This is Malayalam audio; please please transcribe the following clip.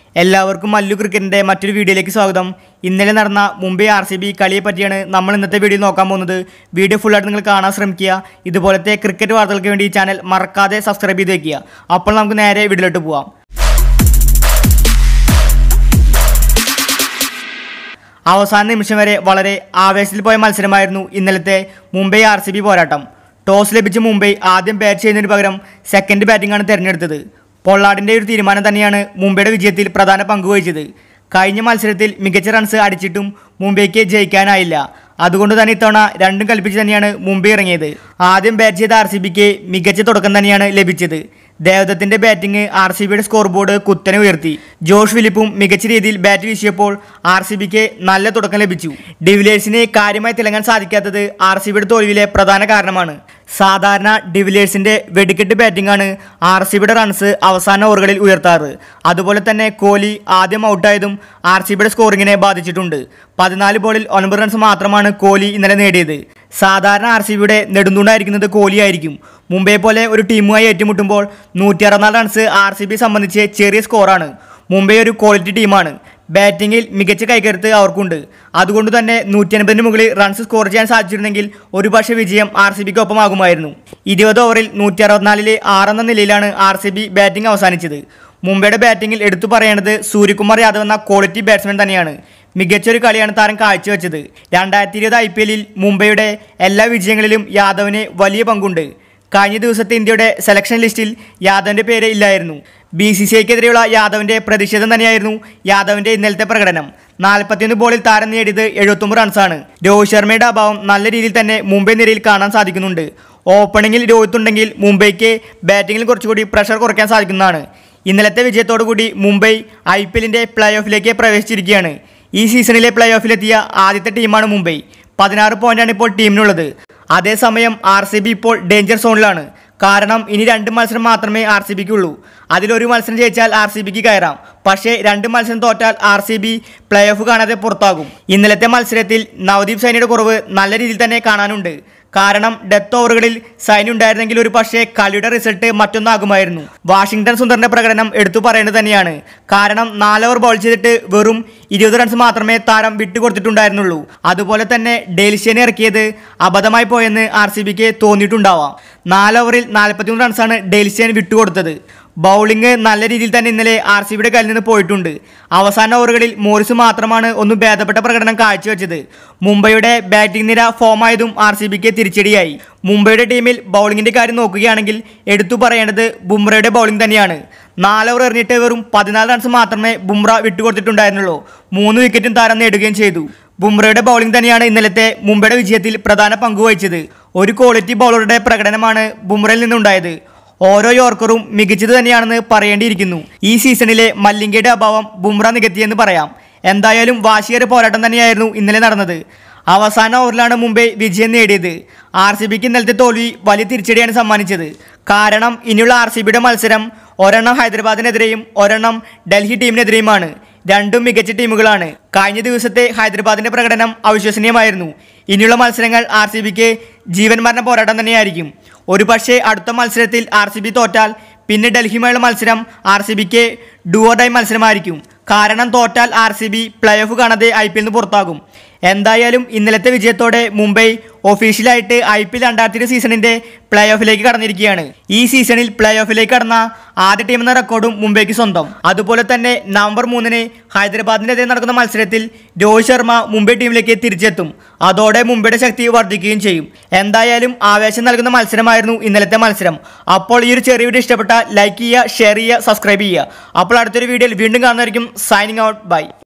എല്ലാവർക്കും മല്ലു ക്രിക്കറ്റിൻ്റെ മറ്റൊരു വീഡിയോയിലേക്ക് സ്വാഗതം ഇന്നലെ നടന്ന മുംബൈ ആർ സി ബി കളിയെ പറ്റിയാണ് നമ്മൾ ഇന്നത്തെ വീഡിയോ നോക്കാൻ പോകുന്നത് വീഡിയോ ഫുള്ളായിട്ട് നിങ്ങൾ കാണാൻ ശ്രമിക്കുക ഇതുപോലത്തെ ക്രിക്കറ്റ് വാർത്തകൾക്ക് വേണ്ടി ഈ ചാനൽ മറക്കാതെ സബ്സ്ക്രൈബ് ചെയ്ത് വെക്കുക അപ്പോൾ നമുക്ക് നേരെ വീഡിയോയിലോട്ട് പോവാം അവസാന നിമിഷം വരെ വളരെ ആവേശത്തിൽ പോയ മത്സരമായിരുന്നു ഇന്നലത്തെ മുംബൈ ആർ സി ബി പോരാട്ടം ടോസ് ലഭിച്ച മുംബൈ ആദ്യം ബാറ്റ് ചെയ്യുന്നതിന് പകരം സെക്കൻഡ് ബാറ്റിംഗാണ് തിരഞ്ഞെടുത്തത് പൊള്ളാഡിൻ്റെ ഒരു തീരുമാനം തന്നെയാണ് മുംബൈയുടെ വിജയത്തിൽ പ്രധാന പങ്ക് വഹിച്ചത് കഴിഞ്ഞ മത്സരത്തിൽ മികച്ച റൺസ് അടിച്ചിട്ടും മുംബൈക്ക് ജയിക്കാനായില്ല അതുകൊണ്ട് തന്നെ ഇത്തവണ രണ്ടും കൽപ്പിച്ച് തന്നെയാണ് മുംബൈ ഇറങ്ങിയത് ആദ്യം ബാറ്റ് ചെയ്ത ആർ സി ബിക്ക് മികച്ച തുടക്കം തന്നെയാണ് ലഭിച്ചത് ദേവദത്തിന്റെ ബാറ്റിംഗ് ആർ സി ബിയുടെ സ്കോർ ബോർഡ് കുത്തനെ ഉയർത്തി ജോഷ് ഫിലിപ്പും മികച്ച രീതിയിൽ ബാറ്റ് വീശിയപ്പോൾ ആർ സി ബിക്ക് നല്ല തുടക്കം ലഭിച്ചു ഡിവിലേഴ്സിന് കാര്യമായി തിളങ്ങാൻ സാധിക്കാത്തത് ആർ സി ബിയുടെ തോൽവിയിലെ പ്രധാന കാരണമാണ് സാധാരണ ഡിവിലേഴ്സിന്റെ വെടിക്കെട്ട് ബാറ്റിംഗ് ആണ് ആർ സി ബിയുടെ റൺസ് അവസാന ഓവറുകളിൽ ഉയർത്താറ് അതുപോലെ തന്നെ കോഹ്ലി ആദ്യം ഔട്ടായതും ആർ സി ബിയുടെ സ്കോറിങ്ങിനെ ബാധിച്ചിട്ടുണ്ട് പതിനാല് ബോളിൽ ഒൻപത് റൺസ് മാത്രമാണ് കോഹ്ലി ഇന്നലെ നേടിയത് സാധാരണ ആർ സി ബിയുടെ നെടുന്തൂണായിരിക്കുന്നത് കോഹ്ലി ആയിരിക്കും മുംബൈ പോലെ ഒരു ടീമുമായി ഏറ്റുമുട്ടുമ്പോൾ നൂറ്റി അറുപത്തിനാല് റൺസ് ആർ സി ബി സംബന്ധിച്ച് ചെറിയ സ്കോറാണ് മുംബൈ ഒരു ക്വാളിറ്റി ടീമാണ് ബാറ്റിങ്ങിൽ മികച്ച കൈകരുത്ത് അവർക്കുണ്ട് അതുകൊണ്ട് തന്നെ നൂറ്റി അൻപതിന് മുകളിൽ റൺസ് സ്കോർ ചെയ്യാൻ സാധിച്ചിരുന്നെങ്കിൽ ഒരുപക്ഷെ വിജയം ആർ സി ബിക്ക് ഒപ്പമാകുമായിരുന്നു ഇരുപത് ഓവറിൽ നൂറ്റി അറുപത്തിനാലിലെ ആറെന്ന നിലയിലാണ് ആർ സി ബി ബാറ്റിംഗ് അവസാനിച്ചത് മുംബൈയുടെ ബാറ്റിംഗിൽ എടുത്തു പറയേണ്ടത് സൂര്യകുമാർ യാദവ് എന്ന ക്വാളിറ്റി ബാറ്റ്സ്മാൻ തന്നെയാണ് മികച്ചൊരു കളിയാണ് താരം കാഴ്ചവെച്ചത് രണ്ടായിരത്തി ഇരുപത് ഐ പി എല്ലിൽ മുംബൈയുടെ എല്ലാ വിജയങ്ങളിലും യാദവിന് വലിയ പങ്കുണ്ട് കഴിഞ്ഞ ദിവസത്തെ ഇന്ത്യയുടെ സെലക്ഷൻ ലിസ്റ്റിൽ യാദവിൻ്റെ പേര് ഇല്ലായിരുന്നു ബി സി സി ഐക്കെതിരെയുള്ള യാദവിൻ്റെ പ്രതിഷേധം തന്നെയായിരുന്നു യാദവിൻ്റെ ഇന്നലത്തെ പ്രകടനം നാൽപ്പത്തിയൊന്ന് ബോളിൽ താരം നേടിയത് എഴുപത്തൊമ്പത് റൺസാണ് രോഹിത് ശർമ്മയുടെ അഭാവം നല്ല രീതിയിൽ തന്നെ മുംബൈ നിരയിൽ കാണാൻ സാധിക്കുന്നുണ്ട് ഓപ്പണിങ്ങിൽ രോഹിത് ഉണ്ടെങ്കിൽ മുംബൈക്ക് ബാറ്റിങ്ങിൽ കുറച്ചുകൂടി പ്രഷർ കുറയ്ക്കാൻ സാധിക്കുന്നതാണ് ഇന്നലത്തെ വിജയത്തോടു കൂടി മുംബൈ ഐ പി എല്ലിൻ്റെ പ്ലേ ഓഫിലേക്ക് പ്രവേശിച്ചിരിക്കുകയാണ് ഈ സീസണിലെ പ്ലേ ഓഫിലെത്തിയ ആദ്യത്തെ ടീമാണ് മുംബൈ പതിനാറ് പോയിന്റാണ് ഇപ്പോൾ ടീമിനുള്ളത് അതേസമയം ആർ സി ബി ഇപ്പോൾ ഡേഞ്ചർ സോണിലാണ് കാരണം ഇനി രണ്ട് മത്സരം മാത്രമേ ആർ സി ബിക്ക് ഉള്ളൂ അതിലൊരു മത്സരം ജയിച്ചാൽ ആർ സി ബിക്ക് കയറാം പക്ഷേ രണ്ട് മത്സരം തോറ്റാൽ R C B play off കാണാതെ പുറത്താകും ഇന്നലത്തെ മത്സരത്തിൽ നവദീപ് സൈനിയുടെ കുറവ് നല്ല രീതിയിൽ തന്നെ കാണാനുണ്ട് കാരണം ഡെത്ത് ഓവറുകളിൽ സൈൻ ഉണ്ടായിരുന്നെങ്കിൽ ഒരു പക്ഷേ കളിയുടെ റിസൾട്ട് മറ്റൊന്നാകുമായിരുന്നു വാഷിംഗ്ടൺ സുന്ദറിന്റെ പ്രകടനം എടുത്തു പറയേണ്ടത് തന്നെയാണ് കാരണം നാല് ഓവർ ബോൾ ചെയ്തിട്ട് വെറും ഇരുപത് റൺസ് മാത്രമേ താരം വിട്ടുകൊടുത്തിട്ടുണ്ടായിരുന്നുള്ളൂ അതുപോലെ തന്നെ ഡെൽഷ്യനെ ഇറക്കിയത് അബദ്ധമായി പോയെന്ന് ആർ സി ബിക്ക് തോന്നിയിട്ടുണ്ടാവാം നാല് ഓവറിൽ നാൽപ്പത്തിമൂന്ന് റൺസാണ് ഡെൽഷ്യൻ വിട്ടുകൊടുത്തത് ബൗളിംഗ് നല്ല രീതിയിൽ തന്നെ ഇന്നലെ ആർ സി ബിയുടെ കയ്യിൽ നിന്ന് പോയിട്ടുണ്ട് അവസാന ഓവറുകളിൽ മോറിസ് മാത്രമാണ് ഒന്ന് ഭേദപ്പെട്ട പ്രകടനം കാഴ്ചവെച്ചത് മുംബൈയുടെ ബാറ്റിംഗ് നിര ഫോമായതും ആർ സി ബിക്ക് തിരിച്ചടിയായി മുംബൈയുടെ ടീമിൽ ബൗളിങ്ങിന്റെ കാര്യം നോക്കുകയാണെങ്കിൽ എടുത്തു പറയേണ്ടത് ബുംറയുടെ ബൗളിംഗ് തന്നെയാണ് നാല് ഓവർ എറിഞ്ഞിട്ട് വെറും പതിനാല് റൺസ് മാത്രമേ ബുംറ വിട്ടുകൊടുത്തിട്ടുണ്ടായിരുന്നുള്ളൂ മൂന്ന് വിക്കറ്റും താരം നേടുകയും ചെയ്തു ബുംറയുടെ ബൗളിംഗ് തന്നെയാണ് ഇന്നലത്തെ മുംബൈയുടെ വിജയത്തിൽ പ്രധാന പങ്കുവഹിച്ചത് ഒരു ക്വാളിറ്റി ബൗളറുടെ പ്രകടനമാണ് ബുംറയിൽ നിന്നുണ്ടായത് ഓരോ യോർക്കറും മികച്ചത് തന്നെയാണെന്ന് പറയേണ്ടിയിരിക്കുന്നു ഈ സീസണിലെ മല്ലിംഗയുടെ അഭാവം ബുംറ നികത്തിയെന്ന് പറയാം എന്തായാലും വാശിയേറെ പോരാട്ടം തന്നെയായിരുന്നു ഇന്നലെ നടന്നത് അവസാന ഓവറിലാണ് മുംബൈ വിജയം നേടിയത് ആർ സി ബിക്ക് ഇന്നലത്തെ തോൽവി വലിയ തിരിച്ചടിയാണ് സമ്മാനിച്ചത് കാരണം ഇനിയുള്ള ആർ സി ബിയുടെ മത്സരം ഒരെണ്ണം ഹൈദരാബാദിനെതിരെയും ഒരെണ്ണം ഡൽഹി ടീമിനെതിരെയുമാണ് രണ്ടും മികച്ച ടീമുകളാണ് കഴിഞ്ഞ ദിവസത്തെ ഹൈദരാബാദിന്റെ പ്രകടനം അവിശ്വസനീയമായിരുന്നു ഇനിയുള്ള മത്സരങ്ങൾ ആർ സി ബിക്ക് ജീവൻ മരണ പോരാട്ടം തന്നെയായിരിക്കും ഒരു പക്ഷേ അടുത്ത മത്സരത്തിൽ ആർ സി ബി തോറ്റാൽ പിന്നെ ഡൽഹിയുമായുള്ള മത്സരം ആർ സി ബിക്ക് ഡുവോഡായി മത്സരമായിരിക്കും കാരണം തോറ്റാൽ R C B play off കാണാതെ ഐ പി എല്ലിൽ നിന്ന് പുറത്താകും എന്തായാലും ഇന്നലത്തെ വിജയത്തോടെ മുംബൈ ഒഫീഷ്യലായിട്ട് ഐ പി എൽ രണ്ടായിരത്തി സീസണിന്റെ പ്ലേ ഓഫിലേക്ക് കടന്നിരിക്കുകയാണ് ഈ സീസണിൽ പ്ലേ ഓഫിലേക്ക് കടന്ന ആദ്യ ടീം എന്ന റെക്കോർഡും മുംബൈക്ക് സ്വന്തം അതുപോലെ തന്നെ നവംബർ മൂന്നിന് ഹൈദരാബാദിനെതിരെ നടക്കുന്ന മത്സരത്തിൽ രോഹിത് ശർമ്മ മുംബൈ ടീമിലേക്ക് തിരിച്ചെത്തും അതോടെ മുംബൈയുടെ ശക്തി വർദ്ധിക്കുകയും ചെയ്യും എന്തായാലും ആവേശം നൽകുന്ന മത്സരമായിരുന്നു ഇന്നലത്തെ മത്സരം അപ്പോൾ ഈ ഒരു ചെറിയ വീഡിയോ ഇഷ്ടപ്പെട്ട ലൈക്ക് ചെയ്യുക ഷെയർ ചെയ്യുക സബ്സ്ക്രൈബ് ചെയ്യുക അപ്പോൾ അടുത്തൊരു വീഡിയോയിൽ വീണ്ടും കാണുന്നതായിരിക്കും സൈനിങ് ഔട്ട് ബൈ